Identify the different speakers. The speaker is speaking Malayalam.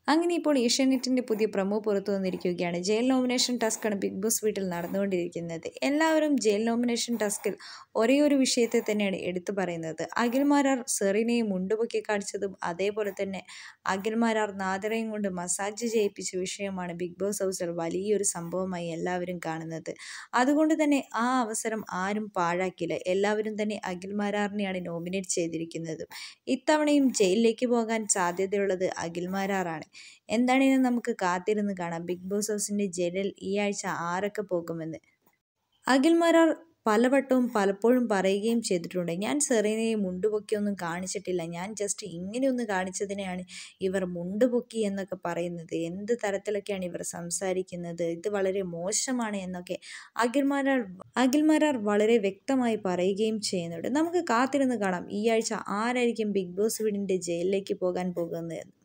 Speaker 1: അങ്ങനെ ഇപ്പോൾ ഏഷ്യാനെറ്റിൻ്റെ പുതിയ പ്രൊമോ പുറത്തു വന്നിരിക്കുകയാണ് ജയിൽ നോമിനേഷൻ ടാസ്ക്കാണ് ബിഗ് ബോസ് വീട്ടിൽ നടന്നുകൊണ്ടിരിക്കുന്നത് എല്ലാവരും ജയിൽ നോമിനേഷൻ ടാസ്കിൽ ഒരേ ഒരു വിഷയത്തെ തന്നെയാണ് എടുത്തു പറയുന്നത് അഖിൽമാരാർ സെറീനയെ മുണ്ടുപൊക്കി കാണിച്ചതും അതേപോലെ തന്നെ അഖിൽമാരാർ നാദറയും കൊണ്ട് മസാജ് ചെയ്യിപ്പിച്ച വിഷയമാണ് ബിഗ് ബോസ് ഹൗസിൽ വലിയൊരു സംഭവമായി എല്ലാവരും കാണുന്നത് അതുകൊണ്ട് തന്നെ ആ അവസരം ആരും പാഴാക്കില്ല എല്ലാവരും തന്നെ അഖിൽമാരാറിനെയാണ് നോമിനേറ്റ് ചെയ്തിരിക്കുന്നത് ഇത്തവണയും ജയിലിലേക്ക് പോകാൻ സാധ്യതയുള്ളത് അഖിൽമാരാറാണ് എന്താണെന്ന് നമുക്ക് കാത്തിരുന്ന് കാണാം ബിഗ് ബോസ് ഹൗസിൻ്റെ ജയിലിൽ ഈ ആഴ്ച ആരൊക്കെ പോകുമെന്ന് അഖിൽമാരാർ പലവട്ടവും പലപ്പോഴും പറയുകയും ചെയ്തിട്ടുണ്ട് ഞാൻ സെറീനയെ മുണ്ടുപൊക്കിയൊന്നും കാണിച്ചിട്ടില്ല ഞാൻ ജസ്റ്റ് ഇങ്ങനെയൊന്ന് കാണിച്ചതിനെയാണ് ഇവർ മുണ്ടുപൊക്കി എന്നൊക്കെ പറയുന്നത് എന്ത് തരത്തിലൊക്കെയാണ് ഇവർ സംസാരിക്കുന്നത് ഇത് വളരെ മോശമാണ് എന്നൊക്കെ അഖിൽമാരാർ അഖിൽമാരാർ വളരെ വ്യക്തമായി പറയുകയും ചെയ്യുന്നുണ്ട് നമുക്ക് കാത്തിരുന്ന് കാണാം ഈ ആഴ്ച ആരായിരിക്കും ബിഗ് ബോസ് വീടിൻ്റെ ജയിലിലേക്ക് പോകാൻ പോകുന്നത്